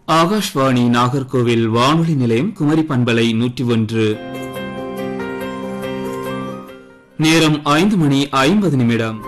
ஆகாஷ்வாணி நாகர்கோவில் வானொலி நிலையம் குமரி பண்பலை நூற்றி ஒன்று நேரம் ஐந்து மணி ஐம்பது நிமிடம்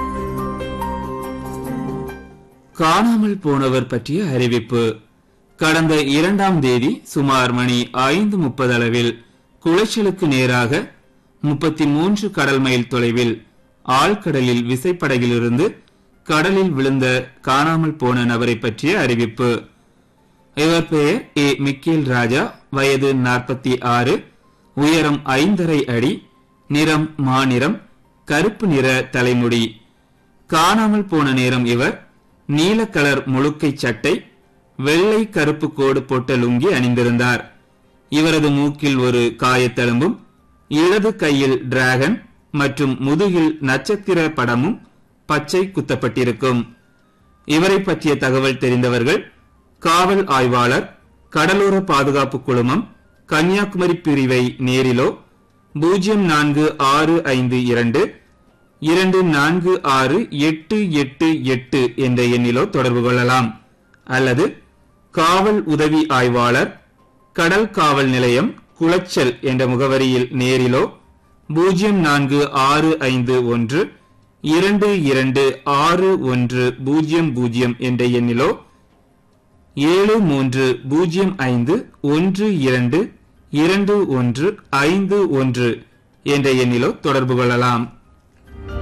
காணாமல் போனவர் பற்றிய அறிவிப்பு கடந்த இரண்டாம் தேதி சுமார் மணி ஐந்து முப்பது அளவில் குளைச்சலுக்கு நேராக முப்பத்தி மூன்று கடல் மைல் தொலைவில் ஆழ்கடலில் விசைப்படகிலிருந்து கடலில் விழுந்த காணாமல் போன நபரை பற்றிய அறிவிப்பு இவர் பெயர் ஏ மிக்கேல் ராஜா வயது நாற்பத்தி ஆறு உயரம் ஐந்தரை அடி நிறம் மாநிறம் கருப்பு நிற தலைமுடி காணாமல் போன நேரம் இவர் நீல கலர் முழுக்கை சட்டை வெள்ளை கருப்பு கோடு போட்ட லுங்கி அணிந்திருந்தார் இவரது மூக்கில் ஒரு காயத்தழும்பும் இடது கையில் டிராகன் மற்றும் முதுகில் நட்சத்திர படமும் பச்சை குத்தப்பட்டிருக்கும் இவரை பற்றிய தகவல் தெரிந்தவர்கள் காவல் ஆய்வாளர் கடலோர பாதுகாப்பு குழுமம் கன்னியாகுமரி பிரிவை நேரிலோ பூஜ்ஜியம் நான்கு ஆறு ஐந்து இரண்டு இரண்டு நான்கு ஆறு எட்டு எட்டு எட்டு என்ற எண்ணிலோ தொடர்பு கொள்ளலாம் அல்லது காவல் உதவி ஆய்வாளர் கடல் காவல் நிலையம் குளச்சல் என்ற முகவரியில் நேரிலோ பூஜ்ஜியம் நான்கு ஆறு ஐந்து ஒன்று இரண்டு இரண்டு ஆறு ஒன்று பூஜ்ஜியம் பூஜ்ஜியம் என்ற எண்ணிலோ ஏழு மூன்று பூஜ்ஜியம் ஐந்து ஒன்று இரண்டு இரண்டு ஒன்று ஐந்து ஒன்று என்ற எண்ணிலோ தொடர்பு கொள்ளலாம்